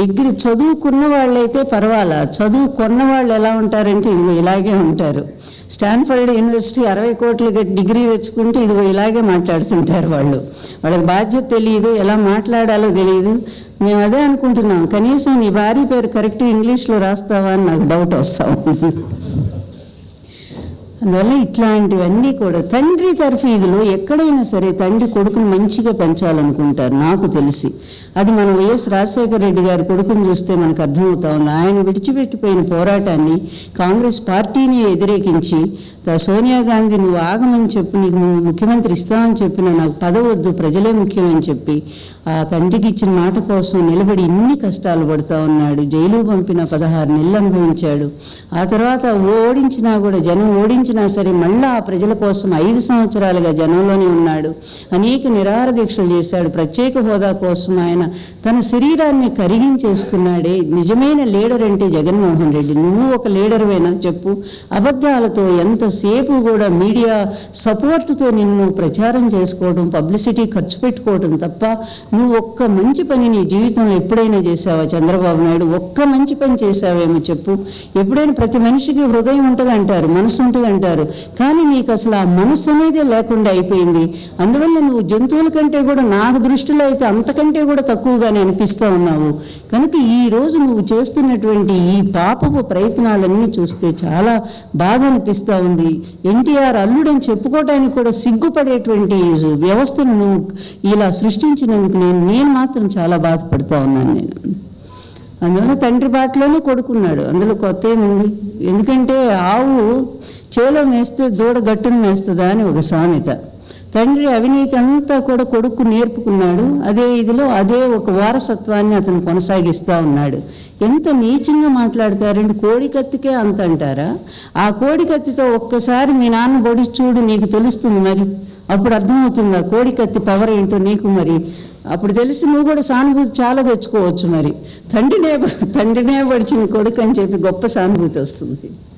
degree చదువుకున్న వాళ్ళైతే పర్వాలా చదువు కొన్న వాళ్ళు ఎలా ఉంటారంటే ఇదిగో ఇలాగే ఉంటారు స్టాన్ఫర్డ్ యూనివర్సిటీ అరవై కోట్లు కట్టి డిగ్రీ తెచ్చుకుంటే ఇదిగో ఇలాగే మాట్లాడుతుంటారు వాళ్ళు వాళ్ళకి బాధ్యత తెలియదు ఎలా మాట్లాడాలో తెలియదు మేము అదే అనుకుంటున్నాం కనీసం నీ భార్య పేరు కరెక్ట్ ఇంగ్లీష్లో రాస్తావా అని నాకు డౌట్ వస్తాం అందువల్ల ఇట్లాంటివన్నీ కూడా తండ్రి తర్ఫీదులో ఎక్కడైనా సరే తండ్రి కొడుకును మంచిగా పెంచాలనుకుంటారు నాకు తెలిసి అది మనం వైఎస్ రాజశేఖర రెడ్డి గారి కొడుకుని చూస్తే మనకు అర్థమవుతా ఉంది ఆయన విడిచిపెట్టిపోయిన పోరాటాన్ని కాంగ్రెస్ పార్టీని వ్యతిరేకించి త- సోనియా గాంధీ నువ్వు ఆగమని చెప్పి నీకు నువ్వు ముఖ్యమంత్రి ఇస్తామని చెప్పిన నాకు పదవద్దు ప్రజలే ముఖ్యమని చెప్పి ఆ తండ్రికి ఇచ్చిన మాట కోసం నిలబడి ఇన్ని కష్టాలు పడుతా ఉన్నాడు జైలు పంపిన పదహారు నెలలు అనుభవించాడు ఆ తర్వాత ఓడించినా కూడా జనం ఓడించినా సరే మళ్ళా ఆ ప్రజల కోసం ఐదు సంవత్సరాలుగా జనంలోనే ఉన్నాడు అనేక నిరాహార దీక్షలు చేశాడు ప్రత్యేక హోదా కోసం ఆయన తన శరీరాన్ని కరిగించేసుకున్నాడే నిజమైన లీడర్ అంటే జగన్మోహన్ రెడ్డి నువ్వు ఒక లీడర్వేనా చెప్పు అబద్ధాలతో ఎంతసేపు కూడా మీడియా సపోర్టుతో నిన్ను ప్రచారం చేసుకోవడం పబ్లిసిటీ ఖర్చు పెట్టుకోవడం తప్ప నువ్వు ఒక్క మంచి పని నీ జీవితంలో ఎప్పుడైనా చేశావా చంద్రబాబు నాయుడు ఒక్క మంచి పని చేశావేమో చెప్పు ఎప్పుడైనా ప్రతి మనిషికి హృదయం ఉంటుంది అంటారు మనసు ఉంటుంది అంటారు కానీ నీకు అసలు ఆ మనసు అనేదే లేకుండా అయిపోయింది అందువల్ల నువ్వు జంతువుల కంటే కూడా నాకు దృష్టిలో అయితే అంతకంటే కూడా తక్కువగానే అనిపిస్తా ఉన్నావు కనుక ఈ రోజు నువ్వు చేస్తున్నటువంటి ఈ పాపపు ప్రయత్నాలన్నీ చూస్తే చాలా బాధ అనిపిస్తా ఉంది ఎన్టీఆర్ అల్లుడని చెప్పుకోవడానికి కూడా సిగ్గుపడేటువంటి వ్యవస్థను నువ్వు ఇలా సృష్టించినందుకు నేను నేను మాత్రం చాలా బాధపడుతా ఉన్నాను నేను అందువల్ల తండ్రి బాటలోనే కొడుకున్నాడు అందులో కొత్త ఏముంది ఎందుకంటే ఆవు చేలో మేస్తే దూడ గట్టును మేస్తుందా అని ఒక సామెత తండ్రి అవినీతి అంతా కూడా కొడుకు నేర్పుకున్నాడు అదే ఇదిలో అదే ఒక వారసత్వాన్ని అతను కొనసాగిస్తా ఉన్నాడు ఎంత నీచంగా మాట్లాడతారండి కోడి కత్తికే అంత అంటారా ఆ కోడి కత్తితో ఒక్కసారి మీ నాన్న బొడిసి చూడు నీకు తెలుస్తుంది మరి అప్పుడు అర్థమవుతుందా కోడి కత్తి పవర్ ఏంటో నీకు మరి అప్పుడు తెలిసి నువ్వు కూడా సానుభూతి చాలా తెచ్చుకోవచ్చు మరి తండ్రినే తండ్రినే పడిచిన కొడుకు అని చెప్పి గొప్ప సానుభూతి వస్తుంది